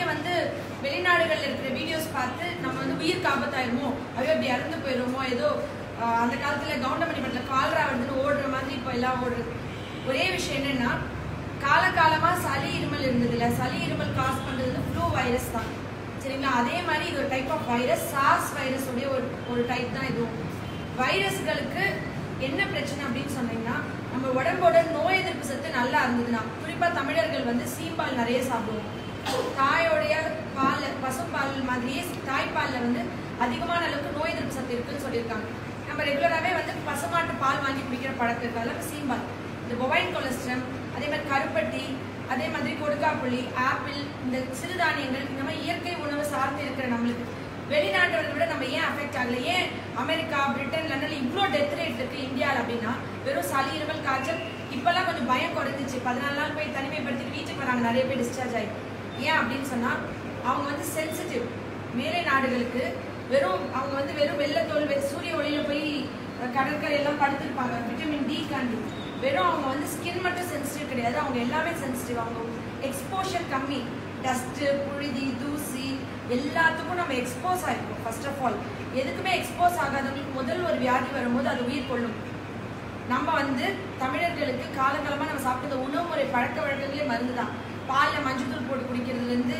வந்து வெளிநாடுகள்ல இருக்கிற வீடியோஸ் பார்த்து நம்ம வந்து உயிர் காப்பத்தாயிருமோ ஐயோ இப்படி இறந்து போயிருமோ ஏதோ ஆஹ், அந்த காலத்துல கவுண்டமணி பட்டில் கால்ரா வந்துன்னு ஓடுற மாதிரி இப்போ எல்லாம் ஓடுறது ஒரே விஷயம் என்னன்னா காலகாலமா சளி இருமல் இருந்தது இல்ல சளி இருமல் காஸ் பண்றது வந்து ஃப்ளூ வைரஸ் தான் சரிங்களா அதே மாதிரி இது ஒரு type of virus SARS virus உடைய ஒரு ஒரு டைப் தான் இதுவும் வைரஸ்களுக்கு என்ன பிரச்சனை அப்படின்னு சொன்னீங்கன்னா நம்ம உடம்போட நோய் எதிர்ப்பு சத்து நல்லா இருந்ததுன்னா குறிப்பா தமிழர்கள் வந்து சீம்பால் நிறைய சாப்பிடுவோம் தாயோடைய பால் பசும்பால் மாதிரியே தாய்ப்பால்ல வந்து அதிகமான அளவுக்கு நோய் எதிர்ப்பு சத்து இருக்குன்னு சொல்லியிருக்காங்க நம்ம ரெகுலராகவே வந்து பசுமாட்டு பால் வாங்கி குடிக்கிற பழக்கம் இருக்கிறதால சீம்பால் இந்த பொவைன் கொலஸ்ட்ரம் அதே மாதிரி கருப்பட்டி அதே மாதிரி கொடுக்காப்புளி ஆப்பிள் இந்த சிறுதானியங்கள் இந்த மாதிரி இயற்கை உணவு சார்ந்து இருக்கிற நம்மளுக்கு வெளிநாட்டவர்களை விட நம்ம ஏன் அஃபெக்ட் ஆகல ஏன் அமெரிக்கா பிரிட்டன் லண்டன் இவ்வளோ டெத் ரேட் இருக்கு இந்தியாவில் அப்படின்னா வெறும் சளி இருமல் காய்ச்சல் இப்பெல்லாம் கொஞ்சம் பயம் குறைஞ்சிச்சு பதினாலு நாள் போய் தனிமைப்படுத்திட்டு வீட்டுக்கு வராங்க நிறைய பேர் டிஸ்சார்ஜ் ஆகி ஏன் அப்படின்னு சொன்னா அவங்க வந்து சென்சிட்டிவ் மேலை நாடுகளுக்கு வெறும் அவங்க வந்து வெறும் வெள்ளத்தோல் வெ- சூரிய ஒளியில போய் அஹ், கடற்கரை எல்லாம் படுத்திருப்பாங்க விட்டமின் டி காண்டி வெறும் அவங்க வந்து ஸ்கின் மட்டும் சென்சிட்டிவ் கிடையாது அவங்க எல்லாமே சென்சிட்டிவ் அவங்க எக்ஸ்போஷர் கம்மி டஸ்ட்டு புழுதி தூசி எல்லாத்துக்கும் நம்ம எக்ஸ்போஸ் ஆயிருக்கோம் ஃபர்ஸ்ட் ஆஃப் ஆல் எதுக்குமே எக்ஸ்போஸ் ஆகாதவங்களுக்கு முதல் ஒரு வியாதி வரும்போது அது உயிர் கொள்ளும் நம்ம வந்து தமிழர்களுக்கு காலகாலமா நம்ம சாப்பிட்ட உணவு முறை பழக்க வழக்கங்களே மருந்து தான் பால்ல மஞ்சள் போட்டு குடிக்கிறதுல இருந்து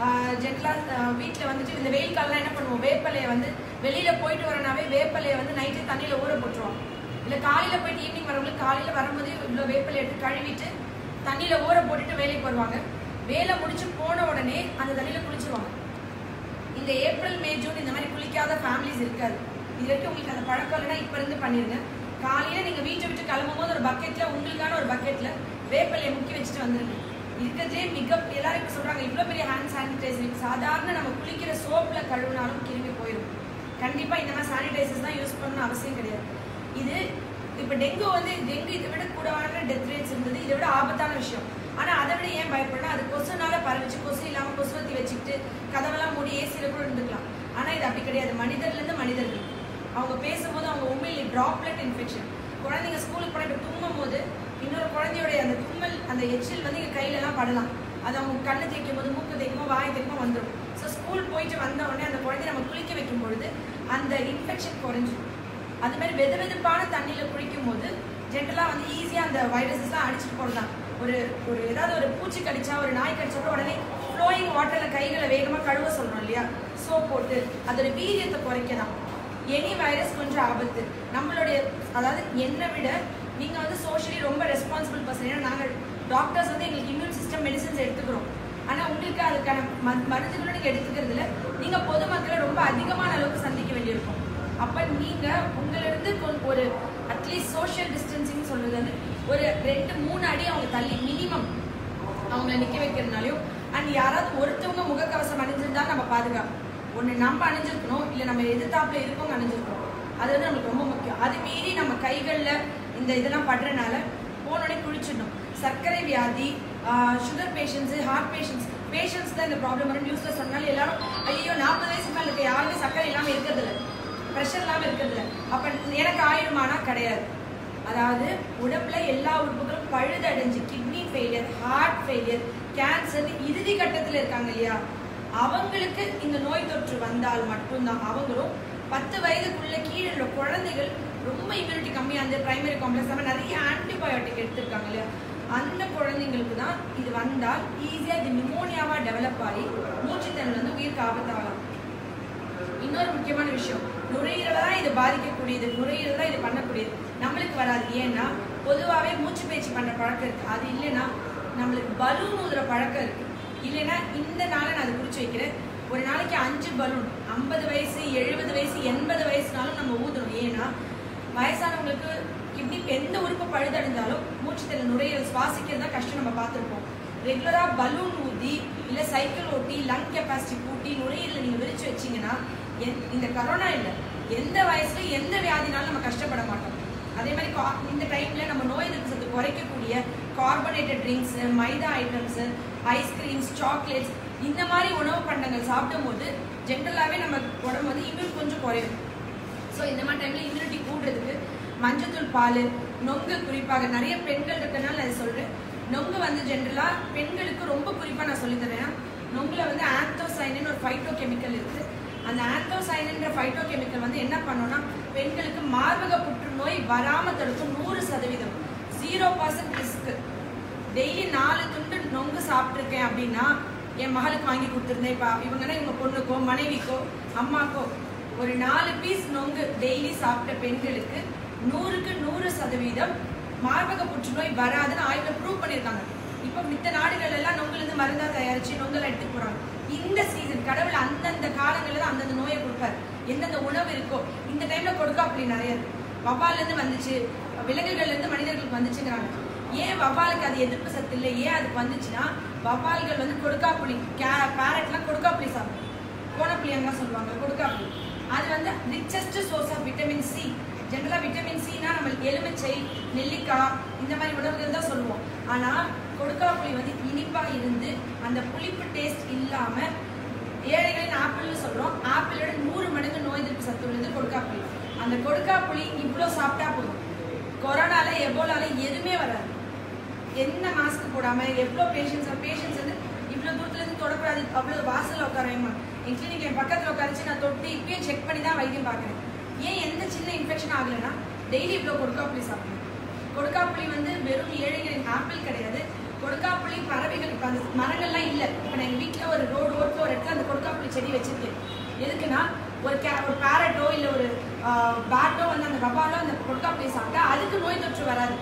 ஜென்ரலா வீட்டில் வந்துட்டு இந்த வெயில் காலம் என்ன பண்ணுவோம் வேப்பலையை வந்து வெளியில போயிட்டு வரனாவே வேப்பலையை வந்து நைட்டு தண்ணியில ஊற போட்டுருவோம் இல்ல காலையில போயிட்டு ஈவினிங் வரவங்களுக்கு காலையில வரும்போது இவ்வளோ வேப்பலை எடுத்து கழுவிட்டு தண்ணியில ஊற போட்டுட்டு வேலைக்கு வருவாங்க வேலை முடிச்சு போன உடனே அந்த தண்ணியில குளிச்சிருவாங்க இந்த ஏப்ரல் மே ஜூன் இந்த மாதிரி குளிக்காத ஃபேமிலிஸ் இருக்காது இது வரைக்கும் உங்களுக்கு அந்த பழக்கம் இல்லைன்னா இப்போ இருந்து பண்ணிருங்க காலையில நீங்க வீட்டை விட்டு கிளம்பும் போது ஒரு பக்கெட்ல உங்களுக்கான ஒரு பக்கெட்ல வேப்பிலையை முக்கி வச்சுட்டு வந்துருங்க இருக்கிறதே மிக எல்லாரும் இப்ப சொல்றாங்க இவ்வளவு பெரிய ஹேண்ட் சானிடைசர் சாதாரண நம்ம குளிக்கிற சோப்ல கழுவினாலும் கிருமி போயிடும் கண்டிப்பா இந்த மாதிரி சானிடைசர்ஸ் தான் யூஸ் பண்ணணும்னு அவசியம் கிடையாது இது இப்ப டெங்கு வந்து டெங்கு இதை விட கூடவான டெத் ரேட்ஸ் இருந்தது இதை விட ஆபத்தான விஷயம் ஆனா அதை விட ஏன் பயப்படணும் அது கொசுனால பரவிச்சு கொசு இல்லாம கொசுவத்தி வச்சுக்கிட்டு கதவெல்லாம் மூடி ஏசியில கூட இருந்துக்கலாம் ஆனா இது அப்படி கிடையாது மனிதர்ல இருந்து மனிதர்கள் அவங்க பேசும்போது அவங்க உண்மையிலே டிராப்லெட் இன்ஃபெக்ஷன் குழந்தைங்க ஸ்கூலுக்கு போன தும்மும் போது இன்னொரு குழந்தையோட அந்த தும்மல் அந்த எச்சில் வந்து எங்க கையில எல்லாம் படலாம் அது அவங்க கண்ணு தேய்க்கும் போது மூக்கு தேய்க்கும் போது வாய் தேய்க்கும் போது வந்துடும் ஸோ ஸ்கூல் போயிட்டு வந்த உடனே அந்த குழந்தைய நம்ம குளிக்க வைக்கும் பொழுது அந்த இன்ஃபெக்ஷன் குறைஞ்சிடும் அது மாதிரி வெது வெதுப்பான தண்ணியில குளிக்கும் போது ஜென்ரலா வந்து ஈஸியா அந்த வைரஸஸ்லாம் அடிச்சுட்டு போறதுதான் ஒரு ஒரு ஏதாவது ஒரு பூச்சி கடிச்சா ஒரு நாய் கடிச்சா கூட உடனே ஃப்ளோயிங் வாட்டர்ல கைகளை வேகமா கழுவ சொல்றோம் இல்லையா சோப் போட்டு அதோட வீரியத்தை குறைக்கலாம் எனி வைரஸ் கொஞ்சம் ஆபத்து நம்மளுடைய அதாவது என்னை விட நீங்க வந்து சோஷியலி ரொம்ப ரெஸ்பான்சிபிள் பர்சன் ஏன்னா நாங்க டாக்டர்ஸ் வந்து எங்களுக்கு இம்யூன் சிஸ்டம் மெடிசன்ஸ் எடுத்துக்கிறோம் ஆனா உங்களுக்கு அதுக்கான ம- மருந்துகளும் நீங்க எடுத்துக்கிறதுல நீங்க பொதுமக்களை ரொம்ப அதிகமான அளவுக்கு சந்திக்க வேண்டியிருக்கும் அப்ப நீங்க உங்களிருந்து கொ- ஒரு அட்லீஸ்ட் சோஷியல் டிஸ்டன்சிங் சொல்றது வந்து ஒரு ரெண்டு மூணு அடி அவங்க தள்ளி மினிமம் அவங்கள நிக்க வைக்கிறதுனாலயும் அண்ட் யாராவது ஒருத்தவங்க முகக்கவசம் அணிஞ்சிருந்தா நம்ம பாதுகாப்பு ஒண்ணு நம்ம அணிஞ்சிருக்கணும் இல்ல நம்ம எதிர்த்தாப்புல இருக்கவங்க அணிஞ்சிருக்கணும் அது வந்து நமக்கு ரொம்ப முக்கியம் அது மீறி நம்ம கைகள்ல இந்த இதெல்லாம் படுறதுனால போனோடனே குளிச்சிடணும் சர்க்கரை வியாதி sugar patients heart patients patients தான் இந்த ப்ராப்ளம் வரும் நியூஸ்ல சொன்னாலும் எல்லாரும் ஐயோ நாற்பது வயசுக்கு மேல இருக்க யாருமே சர்க்கரை இல்லாம இருக்கிறது இல்ல ப்ரெஷர் இல்லாம இருக்கிறது இல்ல அப்ப எனக்கு ஆயிடுமானா கிடையாது அதாவது உடம்புல எல்லா உறுப்புகளும் பழுதடைஞ்சு kidney failure heart failure cancer இறுதி கட்டத்துல இருக்காங்க இல்லையா அவங்களுக்கு இந்த நோய் தொற்று வந்தால் மட்டும்தான் அவங்களும் பத்து வயதுக்குள்ள கீழே உள்ள குழந்தைகள் ரொம்ப இம்யூனிட்டி கம்மியா அந்த பிரைமரி காம்ப்ளெக்ஸ் நம்ம நிறைய ஆன்டிபயோட்டிக் எடுத்திருக்காங்க இல்லையா அந்த குழந்தைங்களுக்கு தான் இது வந்தால் ஈஸியா இது நிமோனியாவா டெவலப் ஆகி மூச்சுத்தன்மை வந்து உயிருக்கு ஆபத்தாகலாம் இன்னொரு முக்கியமான விஷயம் நுரையீரலை தான் இது பாதிக்கக்கூடியது நுரையீரல் தான் இது பண்ணக்கூடியது நம்மளுக்கு வராது ஏன்னா பொதுவாகவே மூச்சு பயிற்சி பண்ற பழக்கம் இருக்கு அது இல்லைன்னா நம்மளுக்கு பலூன் ஊதுற பழக்கம் இருக்கு இல்லைன்னா இந்த நாளை நான் அதை குறிச்சு வைக்கிறேன் ஒரு நாளைக்கு அஞ்சு பலூன் ஐம்பது வயசு எழுபது வயசு எண்பது வயசுனாலும் நம்ம ஊதுறோம் ஏன்னா வயசானவங்களுக்கு கிட்னி எந்த உறுப்பு பழுதடைந்தாலும் மூச்சுத்தல நுரையீரல் சுவாசிக்கிறது தான் கஷ்டம் நம்ம பார்த்துருப்போம் ரெகுலரா பலூன் ஊதி இல்ல சைக்கிள் ஓட்டி லங் கெப்பாசிட்டி கூட்டி நுரையீரல நீங்க விரிச்சு வச்சீங்கன்னா எந்த- இந்த கரோனா இல்ல எந்த வயசுல எந்த வியாதினாலும் நம்ம கஷ்டப்பட மாட்டோம் அதே மாதிரி கா- இந்த டைம்ல நம்ம நோய் எதிர்ப்பு சத்து குறைக்கக்கூடிய கார்பனேட்டட் ட்ரிங்க்ஸ் மைதா ஐட்டம்ஸ் ஐஸ்கிரீம்ஸ் சாக்லேட்ஸ் இந்த மாதிரி உணவு பண்டங்கள் சாப்பிடும்போது ஜென்ரலாகவே நம்ம உடம்பு வந்து இம்யூன் கொஞ்சம் குறையும் ஸோ இந்த மாதிரி டைம்ல இம்யூனிட்டி கூடுறதுக்கு மஞ்சத்தூள் பால் நொங்கு குறிப்பாக நிறைய பெண்கள் இருக்கனால நான் சொல்றேன் நொங்கு வந்து ஜென்ரலா பெண்களுக்கு ரொம்ப குறிப்பா நான் சொல்லி தரேன் நொங்குல வந்து ஆந்தோசைனின் ஒரு ஃபைட்டோ கெமிக்கல் இருக்கு அந்த ஆந்தோசைனின்ற ஃபைட்டோ கெமிக்கல் வந்து என்ன பண்ணோம்னா பெண்களுக்கு மார்பக புற்றுநோய் வராம தடுக்கும் நூறு சதவீதம் ஜீரோ பர்சன்ட் ரிஸ்க் டெய்லி நாலு துண்டு நொங்கு சாப்பிட்ருக்கேன் அப்படின்னா என் மகளுக்கு வாங்கி கொடுத்துருந்தேன் இப்போ இவங்கன்னா இவங்க பொண்ணுக்கோ மனைவிக்கோ அம்மாக்கோ ஒரு நாலு பீஸ் நொங்கு டெய்லி சாப்பிட்ட பெண்களுக்கு நூறுக்கு நூறு சதவீதம் மார்பக புற்றுநோய் வராதுன்னு ஆய்வில் ப்ரூவ் பண்ணியிருக்காங்க இப்போ மித்த நாடுகள் எல்லாம் நொங்குலேருந்து மருந்தா தயாரிச்சு நொங்கல் எடுத்து போறாங்க இந்த சீசன் கடவுள் அந்தந்த காலங்களில் தான் அந்தந்த நோயை கொடுப்பாரு எந்தெந்த உணவு இருக்கோ இந்த டைம்ல கொடுக்க அப்படி நிறைய இருக்கு வவ்வால்ல இருந்து வந்துச்சு விலங்குகள்ல இருந்து மனிதர்களுக்கு வந்துச்சுங்கிறாங்க ஏன் வவ்வாலுக்கு அது எதிர்ப்பு சத்து இல்லை ஏன் அதுக்கு வந்துச்சுன்னா வவ்வால்கள் வந்து கொடுக்காப்புளி கே பேரட்லாம் கொடுக்காப்புளி சாப்பிடும் கோணப்புளியங்க சொல்லுவாங்க கொடுக்காப்புளி அது வந்து richest source of vitamin C ஜென்ரலா விட்டமின் சினா நம்ம எலுமிச்சை நெல்லிக்காய் இந்த மாதிரி உணவுகள் தான் சொல்லுவோம் ஆனா கொடுக்காப்புளி வந்து இனிப்பா இருந்து அந்த புளிப்பு டேஸ்ட் இல்லாம ஏழைகளின் ஆப்பிள்னு சொல்றோம் ஆப்பிளோட நூறு மடங்கு நோய் எதிர்ப்பு சத்து உள்ளது கொடுக்காப்புளி அந்த கொடுக்காப்புளி இவ்வளோ சாப்பிட்டா போதும் கொரோனால எபோலால எதுவுமே வராது என்ன மாஸ்க் போடாம எவ்வளோ பேஷண்ட்ஸ் பேஷண்ட்ஸ் வந்து இவ்வளோ தூரத்துல இருந்து தொடக்கூடாது அவ்வளோ வாசல்ல உட்காரையுமா என் கிளினிக் என் பக்கத்துல உட்காரச்சு நான் தொட்டு இப்பயும் செக் பண்ணி தான் வைத்தியம் பார்க்குறேன் ஏன் எந்த சின்ன இன்ஃபெக்ஷன் ஆகலைன்னா டெய்லி இவ்வளோ கொடுக்காப்புளி சாப்பிடணும் கொடுக்காப்புளி வந்து வெறும் ஏழைகளின் ஆப்பிள் கிடையாது கொடுக்காப்புளி பறவைகள் இப்போ அந்த மரங்கள்லாம் இல்லை இப்போ நான் எங்கள் வீட்டில் ஒரு ரோடு ஓரத்தில் ஒரு இடத்துல அந்த கொடுக்காப்புளி செடி வச்சிருக்கேன் எதுக்குன்னா ஒரு கே ஒரு பேரட்டோ இல்லை ஒரு பேட்டோ வந்து அந்த வபாலோ அந்த கொடுக்காப்புளி சாப்பிட்டா அதுக்கு நோய் தொற்று வராது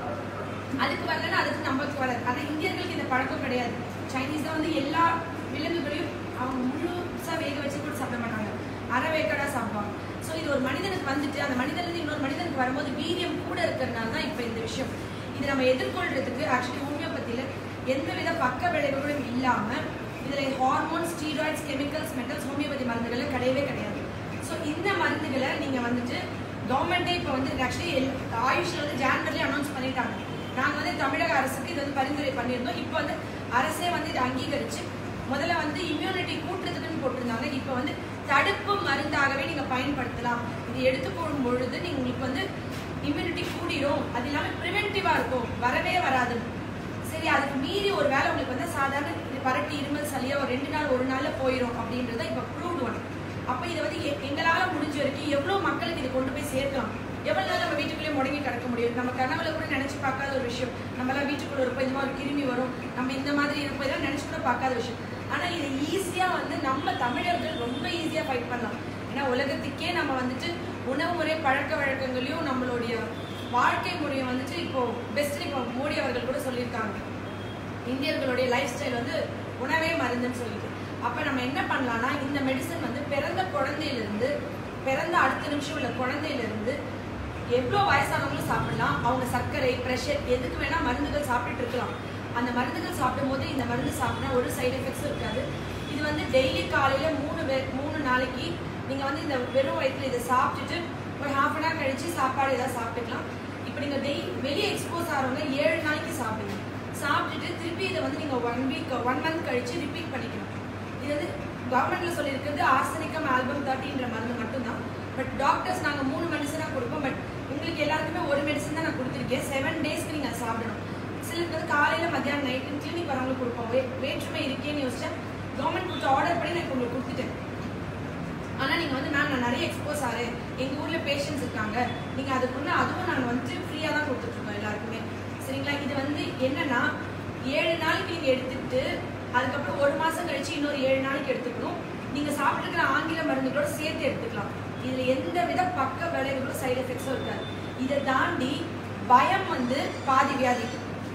அதுக்கு வரலன்னா அதுக்கு நமக்கு வராது ஆனால் இந்தியர்களுக்கு இந்த பழக்கம் கிடையாது சைனீஸ் வந்து எல்லா விலங்குகளையும் அவங்க முழுசா வேக வச்சு கூட சாப்பிட மாட்டாங்க அரை வேக்கடா சாப்பிடுவாங்க ஸோ இது ஒரு மனிதனுக்கு வந்துட்டு அந்த மனிதன்லேருந்து இன்னொரு மனிதனுக்கு வரும்போது வீரியம் கூட இருக்கிறதுனால தான் இப்போ இந்த விஷயம் இது நம்ம எதிர்கொள்றதுக்கு ஆக்சுவலி ஹோமியோபதியில் எந்தவித பக்க விளைவுகளும் இல்லாமல் இதில் hormone steroids chemicals metals homeopathy மருந்துகள் கிடையவே கிடையாது ஸோ இந்த மருந்துகளை நீங்கள் வந்துட்டு கவர்மெண்ட்டே இப்போ வந்து ஆக்சுவலி ஆயுஷில் வந்து ஜான்வரிலே அனௌன்ஸ் பண்ணிட்டாங்க நாங்கள் வந்து தமிழக அரசுக்கு இது வந்து பரிந்துரை பண்ணியிருந்தோம் இப்போ வந்து அரசே வந்து இதை அங்கீகரிச்சு முதல்ல வந்து இம்யூனிட்டி கூட்டுறதுக்குன்னு போட்டிருந்தாங்க இப்போ வந்து தடுப்பு மருந்தாகவே நீங்கள் பயன்படுத்தலாம் இது எடுத்துக்கொள்ளும் பொழுது நீங்க உங்களுக்கு வந்து இம்யூனிட்டி கூடிரும் அது இல்லாமல் ப்ரிவென்டிவாக இருக்கும் வரவே வராது சரி அதுக்கு மீறி ஒரு வேலை உங்களுக்கு வந்து சாதாரண இது பரட்டி இருமல் சளியா ஒரு ரெண்டு நாள் ஒரு நாள்ல போயிடும் அப்படின்றத இப்போ ப்ரூவ்டு ஒன் அப்போ இதை வந்து எ- எங்களால முடிஞ்ச வரைக்கும் எவ்வளோ மக்களுக்கு இதை கொண்டு போய் சேர்க்கலாம் எவ்வளவு நாள் நம்ம வீட்டுக்குள்ளே முடங்கி கிடக்க முடியும் நம்ம கனவுல கூட நினைச்சு பார்க்காத ஒரு விஷயம் நம்மளாம் வீட்டுக்குள்ள இருப்போம் இந்த மாதிரி ஒரு கிருமி வரும் நம்ம இந்த மாதிரி இருப்போம் இதெல்லாம் நினைச்சு கூட பார்க்காத விஷயம் ஆனா இதை ஈஸியா வந்து நம்ம தமிழர்கள் ரொம்ப ஈஸியா ஃபைட் பண்ணலாம் ஏன்னா உலகத்துக்கே நம்ம வந்துட்டு உணவு முறை பழக்க வழக்கங்களையும் நம்மளுடைய வாழ்க்கை முறையும் வந்துட்டு இப்போ பெஸ்ட் இப்போ மோடி அவர்கள் கூட சொல்லியிருக்காங்க இந்தியர்களுடைய லைஃப் ஸ்டைல் வந்து உணவே மருந்துன்னு சொல்லிட்டு அப்ப நம்ம என்ன பண்ணலாம்னா இந்த மெடிசன் வந்து பிறந்த குழந்தையிலிருந்து பிறந்த அடுத்த நிமிஷம் உள்ள குழந்தையிலிருந்து எவ்வளோ வயசானவங்களும் சாப்பிடலாம் அவங்க சர்க்கரை ப்ரெஷர் எதுக்கு வேணா மருந்துகள் சாப்பிட்டுட்டு இருக்கலாம் அந்த மருந்துகள் சாப்பிடும்போது இந்த மருந்து சாப்பிட்டா ஒரு சைடு எஃபெக்ட்ஸும் இருக்காது இது வந்து டெய்லி காலையில மூணு வே- மூணு நாளைக்கு நீங்க வந்து இந்த வெறும் வயிற்றுல இதை சாப்பிட்டுட்டு ஒரு ஹாஃப் அன் ஹவர் கழிச்சு சாப்பாடு ஏதாவது சாப்பிட்டுக்கலாம் இப்போ நீங்க டெய்லி வெளியே எக்ஸ்போஸ் ஆகிறவங்க ஏழு நாளைக்கு சாப்பிடுங்க சாப்பிட்டுட்டு திருப்பி இதை வந்து நீங்க ஒன் வீக் ஒன் மந்த் கழிச்சு ரிப்பீட் பண்ணிக்கணும் இது வந்து கவர்மெண்ட்ல சொல்லியிருக்கிறது ஆர்சனிக்கம் ஆல்பம் தேர்ட்டின்ற மருந்து மட்டும்தான் பட் டாக்டர்ஸ் நாங்க மூணு மெடிசனாக கொடுப்போம் பட் உங்களுக்கு எல்லாருக்குமே ஒரு மெடிசன் தான் நான் கொடுத்துருக்கேன் செவன் டேஸ்க்கு நீங்க அதை சாப்பிடணும் சிலருக்கு வந்து காலையில மத்தியானம் நைட்டு கிளினிக் வரவங்களுக்கு கொடுப்போம் வே- வேற்றுமை இருக்கேன்னு யோசிச்சா கவர்மெண்ட் கொடுத்த ஆர்டர் பண்ணி நான் உங்களுக்கு கொடுத்துட்டேன் ஆனா நீங்க வந்து மேம் நான் நிறைய எக்ஸ்போஸ் ஆறேன் எங்க ஊர்ல பேஷண்ட்ஸ் இருக்காங்க நீங்க அதுக்குள்ள அதுவும் நாங்க வந்துட்டு ஃப்ரீயா தான் கொடுத்துட்டு இருக்கோம் எல்லாருக்குமே சரிங்களா இது வந்து என்னன்னா ஏழு நாளைக்கு நீங்க எடுத்துக்கிட்டு அதுக்கப்புறம் ஒரு மாசம் கழிச்சு இன்னொரு ஏழு நாளைக்கு எடுத்துக்கணும் நீங்க சாப்பிட்டுருக்கிற ஆங்கில மருந்துகளோட சேர்த்து எடுத்துக்கலாம் இதுல எந்த வித பக்க விளைவுகளும் சைடு எஃபெக்ட்ஸும் இருக்காது இதை தாண்டி பயம் வந்து பாதி வியாதி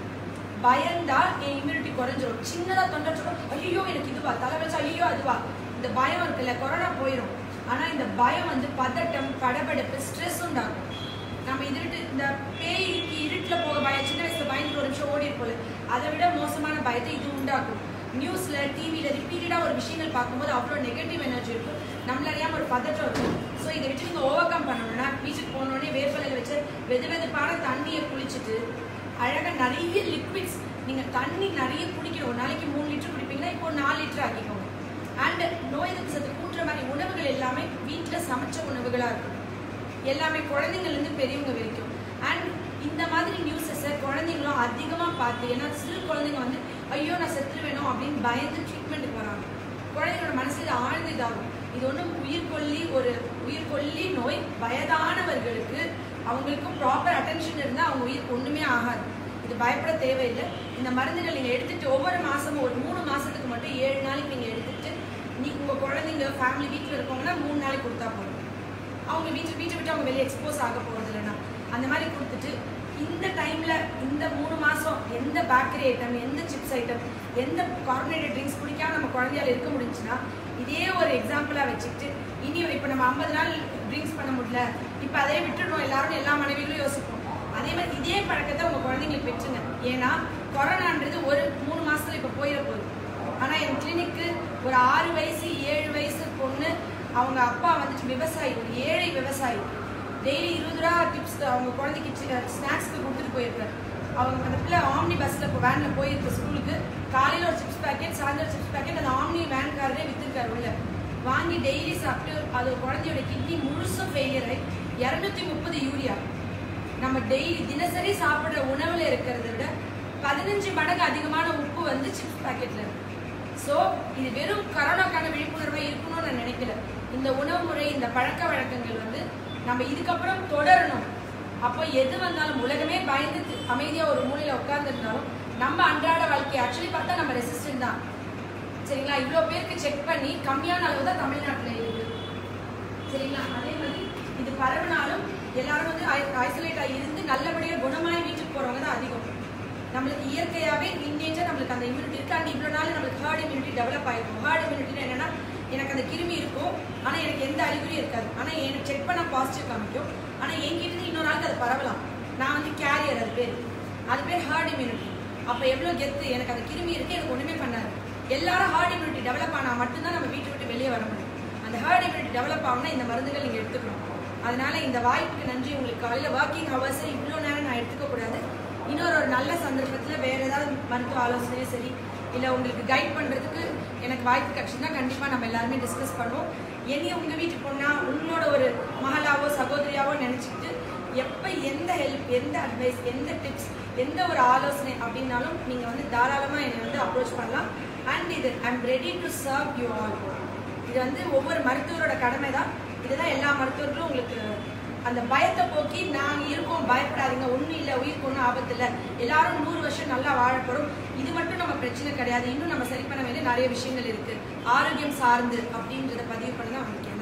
பயந்தா என் இம்யூனிட்டி குறைஞ்சிரும் சின்னதா தொண்டை ஐயோ எனக்கு இதுவா தலை வச்சா ஐயோ அதுவா இந்த பயம் இருக்குல்ல கொரோனா போயிடும் ஆனா இந்த பயம் வந்து பதட்டம் படபடப்பு ஸ்ட்ரெஸ் உண்டாகும் நம்ம இருட்டு இந்த பேய்க்கு இருட்டுல போக பயம் சின்ன வயசுல பயந்து ஒரு நிமிஷம் ஓடி இருப்போம்ல அதை விட மோசமான பயத்தை இது உண்டாக்கும் நியூஸ்ல டிவியில ரிப்பீட்டடா ஒரு விஷயங்கள் பார்க்கும்போது அவ்வளோ நெகட்டிவ் எனர்ஜி இருக்கும் நம்மள அறியாம ஒரு பதட்டம் இருக்கும் ஸோ இதை விட்டு நீங்க ஓவர் கம் பண்ணணும்னா பீச்சுக்கு போனோடனே வேர்வலையில வச்சு வெது வெதுப்பான தண்ணியை குளிச்சுட்டு அழகா நிறைய லிக்விட்ஸ் நீங்க தண்ணி நிறைய குடிக்கணும் ஒரு நாளைக்கு மூணு லிட்டர் குடிப்பீங்கன்னா இப்போ ஒரு நாலு லிட்டர் ஆக்கிக்கோங்க அண்ட் நோய் எதிர்ப்பு சத்து கூட்டுற மாதிரி உணவுகள் எல்லாமே வீட்டுல சமைச்ச உணவுகளா இருக்கணும் எல்லாமே குழந்தைங்கள்ல இருந்து பெரியவங்க வரைக்கும் அண்ட் இந்த மாதிரி நியூஸஸை குழந்தைங்களும் அதிகமா பார்த்து ஏன்னா சிறு குழந்தைங்க வந்து ஐயோ நான் செத்துருவேணும் அப்படின்னு பயந்து ட்ரீட்மெண்ட்டுக்கு வராங்க குழந்தைங்களோட மனசுல இது ஆழ்ந்து இதாகும் இது ஒன்றும் உயிர்கொல்லி ஒரு உயிர்கொல்லி நோய் வயதானவர்களுக்கு அவங்களுக்கும் ப்ராப்பர் அட்டென்ஷன் இருந்தால் அவங்க உயிருக்கு ஒன்றுமே ஆகாது இது பயப்பட தேவையில்லை இந்த மருந்துகள் நீங்கள் எடுத்துட்டு ஒவ்வொரு மாசமும் ஒரு மூணு மாசத்துக்கு மட்டும் ஏழு நாளைக்கு நீங்கள் எடுத்துட்டு நீ உங்கள் குழந்தைங்க ஃபேமிலி வீட்டில் இருக்கவங்கன்னா மூணு நாளைக்கு கொடுத்தா போதும் அவங்க வீட்டு வீட்டை விட்டு அவங்க வெளியே எக்ஸ்போஸ் ஆக போகிறது இல்லைன்னா அந்த மாதிரி கொடுத்துட்டு இந்த டைம்ல இந்த மூணு மாசம் எந்த பேக்கரி ஐட்டம் எந்த சிப்ஸ் ஐட்டம் எந்த கார்பனேட்டட் ட்ரிங்க்ஸ் குடிக்காம நம்ம குழந்தையால இருக்க முடிஞ்சுன்னா இதே ஒரு எக்ஸாம்பிளா வச்சுக்கிட்டு இனி இப்போ நம்ம ஐம்பது நாள் ட்ரிங்க்ஸ் பண்ண முடியல இப்போ அதே விட்டுடுறோம் எல்லாரும் எல்லா மனைவிகளும் யோசிப்போம் அதே மாதிரி இதே பழக்கத்தை உங்க குழந்தைங்களுக்கு பெற்றுங்க ஏன்னா கொரோனான்றது ஒரு மூணு மாசத்துல இப்போ போயிட போகுது ஆனா என் கிளினிக்கு ஒரு ஆறு வயசு ஏழு வயசு பொண்ணு அவங்க அப்பா வந்துட்டு விவசாயி ஒரு ஏழை விவசாயி டெய்லி இருபது ரூபா டிப்ஸ் அவங்க குழந்தைக்கு ஸ்நாக்ஸ்க்கு கொடுத்துட்டு போயிருக்காரு அவங்க அந்த பிள்ளை ஆம்னி பஸ்ல இப்போ வேன்ல போயிருக்கு ஸ்கூலுக்கு காலையில ஒரு சிப்ஸ் பேக்கெட் சாயந்தரம் சிப்ஸ் பேக்கெட் அந்த ஆம்னி வேன்காரரே வித்துருக்காரு உள்ள வாங்கி டெய்லி சாப்பிட்டு அது ஒரு குழந்தையோட கிட்னி முழுசும் ஃபெயிலியர் ஆகி இரநூத்தி முப்பது யூரியா நம்ம டெய்லி தினசரி சாப்பிடுற உணவுல இருக்கிறத விட பதினஞ்சு மடங்கு அதிகமான உப்பு வந்து சிப்ஸ் பாக்கெட்ல இருக்கு ஸோ இது வெறும் கரோனாக்கான விழிப்புணர்வை இருக்கணும்னு நான் நினைக்கல இந்த உணவு முறை இந்த பழக்க வழக்கங்கள் வந்து நம்ம இதுக்கப்புறம் தொடரணும் அப்போ எது வந்தாலும் உலகமே பயந்து தி- அமைதியா ஒரு மூலையில உட்கார்ந்துருந்தாலும் நம்ம அன்றாட வாழ்க்கை ஆக்சுவலி பார்த்தா நம்ம ரெசிஸ்டன்ட் தான் சரிங்களா இவ்வளோ பேருக்கு செக் பண்ணி கம்மியான அளவு தான் தமிழ்நாட்டில் இருக்கு சரிங்களா அதே மாதிரி இது பரவினாலும் எல்லாரும் வந்து ஐசோலேட் ஆகி இருந்து நல்லபடியா குணமாய் வீட்டுக்கு போறவங்க தான் அதிகம் நம்மளுக்கு இயற்கையாவே இன்டேஜா நம்மளுக்கு அந்த இம்யூனிட்டி இருக்கு அண்ட் இவ்வளவு நாள் நம்மளுக்கு ஹர்ட் இம்யூனிட்டி டெவலப் ஆயிருக்கும் ஹர்ட் இம்யூனிட்டி என்னன்னா எனக்கு அந்த கிருமி இருக்கும் ஆனா எனக்கு எந்த அறிகுறியும் இருக்காது ஆனா எனக்கு செக் பண்ண பாசிட்டிவ் காமிக்கும் ஆனா என்கிட்ட இருந்து இன்னொரு நாளுக்கு அது பரவலாம் நான் வந்து கேரியர் அது பேர் அது பேர் ஹர்ட் இம்யூனிட்டி அப்ப எவ்வளவு கெத்து எனக்கு அந்த கிருமி இருக்கு எனக்கு ஒண்ணுமே பண்ணாது எல்லாரும் ஹர்ட் இம்யூனிட்டி டெவலப் ஆனா மட்டும்தான் நம்ம வீட்டை விட்டு வெளியே வர முடியும் அந்த ஹர்ட் இம்யூனிட்டி டெவலப் ஆகணும்னா இந்த மருந்துகள் நீங்க எடுத்துக்கணும் அதனால இந்த வாய்ப்புக்கு நன்றி உங்களுக்கு காலையில ஒர்க்கிங் ஹவர்ஸ் இவ்வளோ நேரம் நான் எடுத்துக்க கூடாது இன்னொரு ஒரு நல்ல சந்தர்ப்பத்துல வேற ஏதாவது மருத்துவ ஆலோசனையும் சரி இல்ல உங்களுக்கு கைட் பண்றதுக்கு எனக்கு வாய்ப்பு கிடைச்சுன்னா கண்டிப்பா நம்ம எல்லாருமே டிஸ்கஸ் பண்ணுவோம் என்னையும் உங்க வீட்டுக்கு போனா உங்களோட ஒரு மகளாவோ சகோதரியாவோ நினைச்சுக்கிட்டு எப்ப எந்த ஹெல்ப் எந்த அட்வைஸ் எந்த டிப்ஸ் எந்த ஒரு ஆலோசனை அப்படின்னாலும் நீங்க வந்து தாராளமா என்னை வந்து அப்ரோச் பண்ணலாம் அண்ட் இது I'm ready to serve you all இது வந்து ஒவ்வொரு மருத்துவரோட கடமை தான் இதுதான் எல்லா மருத்துவர்களும் உங்களுக்கு அந்த பயத்தை போக்கி நாங்க இருக்கோம் பயப்படாதீங்க ஒண்ணும் இல்லை உயிருக்கு ஒன்றும் ஆபத்து இல்லை எல்லாரும் நூறு வருஷம் நல்லா வாழப்போறோம் இது மட்டும் நம்ம பிரச்சனை கிடையாது இன்னும் நம்ம சரி பண்ண வேண்டிய நிறைய விஷயங்கள் இருக்கு ஆரோக்கியம் சார்ந்து அப்படின்றத பதிவு பண்ண தான் வந்திருக்கேன்